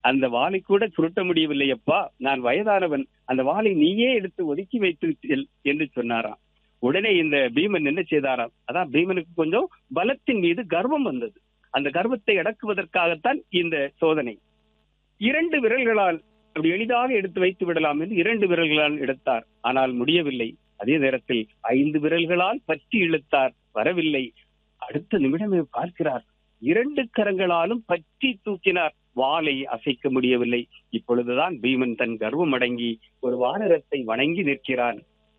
அந்த வாளை கூட சுருட்ட முடியவில்லை அப்பா நான் வயதானவன் அந்த வாளை நீயே எடுத்து ஒதுக்கி வைத்து செல் என்று சொன்னாராம் உடனே இந்த பீமன் என்ன செய்தாராம் அதான் பீமனுக்கு கொஞ்சம் பலத்தின் மீது கர்வம் வந்தது அந்த கர்வத்தை அடக்குவதற்காகத்தான் இந்த சோதனை இரண்டு விரல்களால் அப்படி எளிதாக எடுத்து வைத்து விடலாம் என்று இரண்டு விரல்களால் எடுத்தார் ஆனால் முடியவில்லை அதே நேரத்தில் ஐந்து விரல்களால் பற்றி இழுத்தார் வரவில்லை அடுத்த நிமிடமே பார்க்கிறார் இரண்டு கரங்களாலும் பற்றி தூக்கினார் வாளை அசைக்க முடியவில்லை இப்பொழுதுதான் பீமன் தன் கர்வம் அடங்கி ஒரு வானரத்தை வணங்கி நிற்கிறான்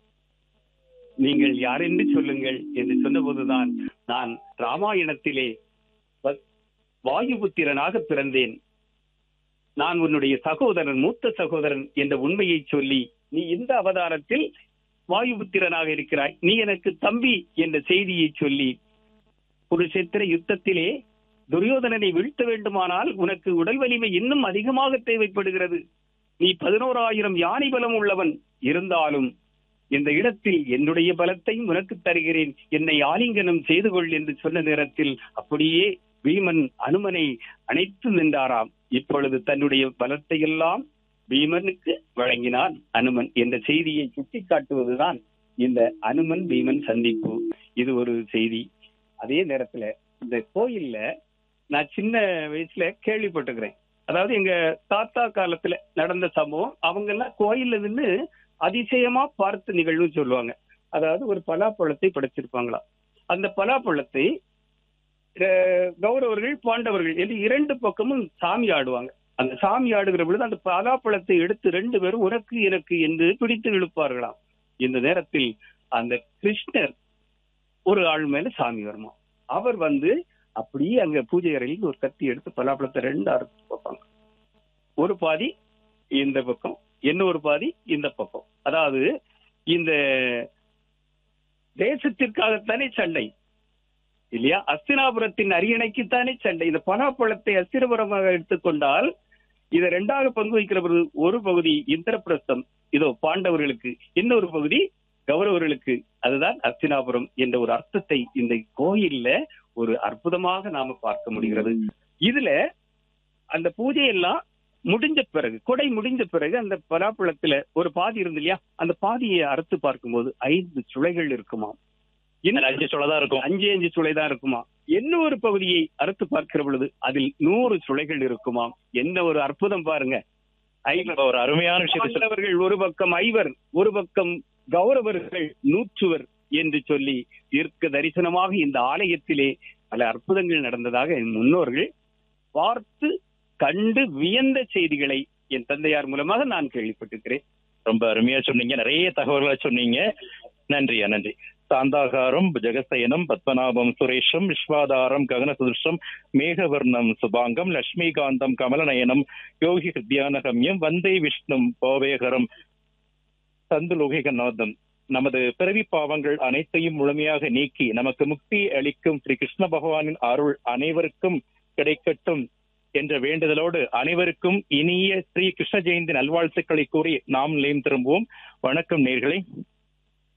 நீங்கள் யார் என்று சொல்லுங்கள் என்று சொன்னபோதுதான் நான் ராமாயணத்திலே வ- வாயுபுத்திரனாக பிறந்தேன் நான் உன்னுடைய சகோதரன் மூத்த சகோதரன் என்ற உண்மையை சொல்லி நீ இந்த அவதாரத்தில் வாயுபுத்திரனாக இருக்கிறாய் நீ எனக்கு தம்பி என்ற செய்தியை சொல்லி குருஷேத்திர யுத்தத்திலே துரியோதனனை வீழ்த்த வேண்டுமானால் உனக்கு உடல் வலிமை இன்னும் அதிகமாக தேவைப்படுகிறது நீ பதினோராயிரம் யானை பலம் உள்ளவன் இருந்தாலும் இந்த இடத்தில் என்னுடைய பலத்தையும் உனக்கு தருகிறேன் என்னை ஆலிங்கனம் செய்து கொள் என்று சொன்ன நேரத்தில் அப்படியே பீமன் அனுமனை அணைத்து நின்றாராம் இப்பொழுது தன்னுடைய பலத்தை எல்லாம் பீமனுக்கு வழங்கினான் அனுமன் என்ற செய்தியை சுட்டிக்காட்டுவதுதான் இந்த அனுமன் பீமன் சந்திப்பு இது ஒரு செய்தி அதே நேரத்துல இந்த கோயில்ல நான் சின்ன வயசுல கேள்விப்பட்டிருக்கிறேன் அதாவது எங்க தாத்தா காலத்துல நடந்த சம்பவம் அவங்க எல்லாம் கோயில்ல நின்று அதிசயமா பார்த்த நிகழ்வுன்னு சொல்லுவாங்க அதாவது ஒரு பலாப்பழத்தை படைச்சிருப்பாங்களா அந்த பலாப்பழத்தை அஹ், கௌரவர்கள் பாண்டவர்கள் என்று இரண்டு பக்கமும் சாமி ஆடுவாங்க அந்த சாமி ஆடுகிற பொழுது அந்த பலாப்பழத்தை எடுத்து ரெண்டு பேரும் உனக்கு எனக்கு என்று பிடித்து இழுப்பார்களாம் இந்த நேரத்தில் அந்த கிருஷ்ணர் ஒரு ஆள் மேல சாமி வருமா அவர் வந்து அப்படியே அங்க பூஜை அறையில் ஒரு கத்தி எடுத்து பலாப்பழத்தை ரெண்டு அறுத்து பார்ப்பாங்க ஒரு பாதி இந்த பக்கம் இன்னொரு பாதி இந்த பக்கம் அதாவது இந்த தேசத்திற்காகத்தானே சண்டை இல்லையா அஸ்தினாபுரத்தின் அரியணைக்குத்தானே சண்டை இந்த பலாப்பழத்தை அஸ்திரபுரமாக எடுத்துக்கொண்டால் இதை ரெண்டாக பங்கு வைக்கிற பொழுது ஒரு பகுதி இந்திரபிரஸ்தம் இதோ பாண்டவர்களுக்கு இன்னொரு பகுதி கௌரவர்களுக்கு அதுதான் அஸ்தினாபுரம் என்ற ஒரு அர்த்தத்தை இந்த கோயில்ல ஒரு அற்புதமாக நாம பார்க்க முடிகிறது இதுல அந்த பூஜையெல்லாம் முடிஞ்ச பிறகு கொடை முடிஞ்ச பிறகு அந்த பலாப்பழத்துல ஒரு பாதி இருந்து இல்லையா அந்த பாதியை அறுத்து பார்க்கும்போது ஐந்து சுளைகள் இருக்குமா இன்னும் அஞ்சு சொல்லதான் இருக்கும் அஞ்சு அஞ்சு சுளை தான் இருக்குமா இன்னொரு பகுதியை அறுத்து பார்க்கிற பொழுது அதில் நூறு சுளைகள் இருக்குமாம் என்ன ஒரு அற்புதம் பாருங்க ஐவர் ஒரு அருமையான விஷயத்தை சொல்லி- பாண்டவர்கள் ஒரு பக்கம் ஐவர் ஒரு பக்கம் கௌரவர்கள் நூற்றுவர் என்று சொல்லி தீர்க்க தரிசனமாக இந்த ஆலயத்திலே பல அற்புதங்கள் நடந்ததாக என் முன்னோர்கள் பார்த்து கண்டு வியந்த செய்திகளை என் தந்தையார் மூலமாக நான் கேள்விப்பட்டிருக்கிறேன் ரொம்ப அருமையா சொன்னீங்க நிறைய தகவல்களை சொன்னீங்க நன்றியா நன்றி சாந்தாகாரம் ஜெகசயனம் பத்மநாபம் சுரேஷம் விஸ்வாதாரம் ககன சுதிருஷம் மேகவர்ணம் சுபாங்கம் லட்சுமிகாந்தம் கமலநயனம் யோகி ஹிருத்யானகம்யம் வந்தே விஷ்ணும் போவேகரம் சந்துலோகிகநாதம் நமது பிறவி பாவங்கள் அனைத்தையும் முழுமையாக நீக்கி நமக்கு முக்தி அளிக்கும் ஸ்ரீ கிருஷ்ண பகவானின் அருள் அனைவருக்கும் கிடைக்கட்டும் என்ற வேண்டுதலோடு அனைவருக்கும் இனிய ஸ்ரீ கிருஷ்ண ஜெயந்தி நல்வாழ்த்துக்களை கூறி நாம் நிலையம் திரும்புவோம் வணக்கம் நேர்களே